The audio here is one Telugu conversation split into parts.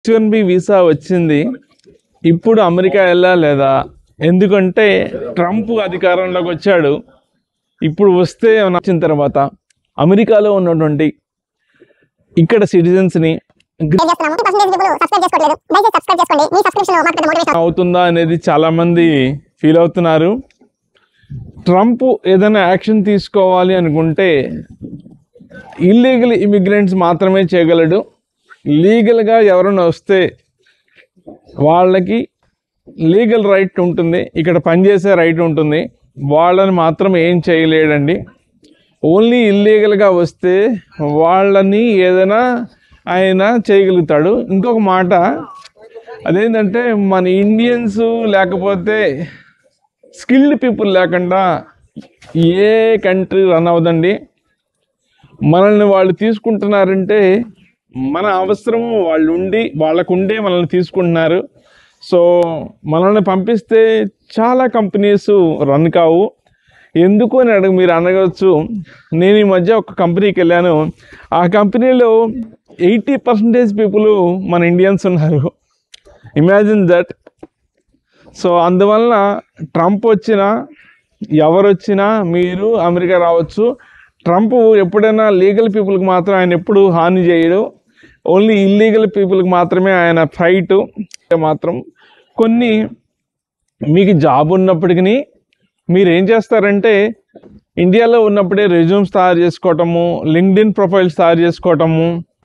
హెచ్ వన్ బి వీసా వచ్చింది ఇప్పుడు అమెరికా వెళ్ళా లేదా ఎందుకంటే ట్రంప్ అధికారంలోకి వచ్చాడు ఇప్పుడు వస్తే వచ్చిన తర్వాత అమెరికాలో ఉన్నటువంటి ఇక్కడ సిటిజన్స్ని ఏం చేస్తున్నాము పర్సెంటేజ్ పీపుల్ సబ్స్క్రైబ్ చేసుకోవట్లేదు దయచేసి సబ్స్క్రైబ్ చేసుకోండి మీ సబ్స్క్రిప్షన్ మాకు పెద్ద మోటివేషన్ అవుతుందా అనేది చాలామంది ఫీల్ అవుతున్నారు ట్రంప్ ఏదైనా యాక్షన్ తీసుకోవాలి అనుకుంటే ఇల్లీగల్ ఇమిగ్రెంట్స్ మాత్రమే చేయగలడు లీగల్గా ఎవరైనా వస్తే వాళ్ళకి లీగల్ రైట్ ఉంటుంది ఇక్కడ పనిచేసే రైట్ ఉంటుంది వాళ్ళని మాత్రం ఏం చేయలేడండి ఓన్లీ ఇల్లీగల్గా వస్తే వాళ్ళని ఏదైనా ఆయన చేయగలుగుతాడు ఇంకొక మాట అదేంటంటే మన ఇండియన్స్ లేకపోతే స్కిల్డ్ పీపుల్ లేకుండా ఏ కంట్రీ రన్ అవ్వదండి మనల్ని వాళ్ళు తీసుకుంటున్నారంటే మన అవసరం వాళ్ళు ఉండి వాళ్ళకుండే మనల్ని తీసుకుంటున్నారు సో మనల్ని పంపిస్తే చాలా కంపెనీస్ రన్ కావు ఎందుకు అని అడుగు మీరు అనగవచ్చు నేను ఈ మధ్య ఒక కంపెనీకి వెళ్ళాను ఆ కంపెనీలో ఎయిటీ పర్సెంటేజ్ పీపుల్ మన ఇండియన్స్ ఉన్నారు ఇమాజిన్ దట్ సో అందువలన ట్రంప్ వచ్చినా ఎవరు వచ్చినా మీరు అమెరికా రావచ్చు ట్రంప్ ఎప్పుడైనా లీగల్ పీపుల్కి మాత్రం ఆయన ఎప్పుడు హాని చేయడు ఓన్లీ ఇల్లీగల్ పీపుల్కి మాత్రమే ఆయన ఫైట్ మాత్రం కొన్ని మీకు జాబ్ ఉన్నప్పటికీ మీరు ఏం చేస్తారంటే ఇండియాలో ఉన్నప్పుడే రెజ్యూమ్స్ తయారు చేసుకోవటము లింక్డ్ఇన్ ప్రొఫైల్స్ తయారు చేసుకోవటము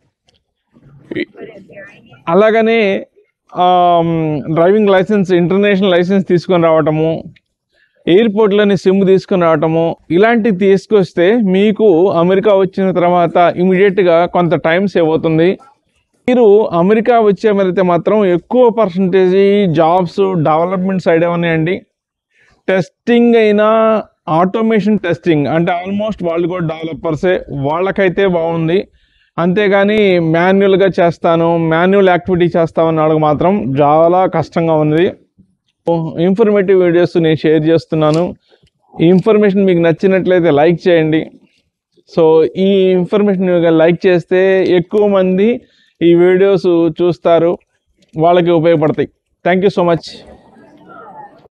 అలాగనే డ్రైవింగ్ లైసెన్స్ ఇంటర్నేషనల్ లైసెన్స్ తీసుకొని రావటము ఎయిర్పోర్ట్లోని సిమ్ తీసుకొని రావటము ఇలాంటివి తీసుకొస్తే మీకు అమెరికా వచ్చిన తర్వాత ఇమీడియట్గా కొంత టైం సేవ్ అవుతుంది మీరు అమెరికా వచ్చే మరైతే మాత్రం ఎక్కువ పర్సంటేజ్ జాబ్స్ డెవలప్మెంట్ సైడే ఉన్నాయండి టెస్టింగ్ అయినా ఆటోమేషన్ టెస్టింగ్ అంటే ఆల్మోస్ట్ వాళ్ళు కూడా డెవలపర్సే వాళ్ళకైతే బాగుంది అంతేగాని మాన్యువల్గా చేస్తాను మాన్యువల్ యాక్టివిటీ చేస్తామని వాళ్ళకి మాత్రం చాలా కష్టంగా ఉంది ఇన్ఫర్మేటివ్ వీడియోస్ నేను షేర్ చేస్తున్నాను ఈ ఇన్ఫర్మేషన్ మీకు నచ్చినట్లయితే లైక్ చేయండి సో ఈ ఇన్ఫర్మేషన్ లైక్ చేస్తే ఎక్కువ మంది ఈ వీడియోస్ చూస్తారు వాళ్ళకి ఉపయోగపడతాయి థ్యాంక్ యూ సో మచ్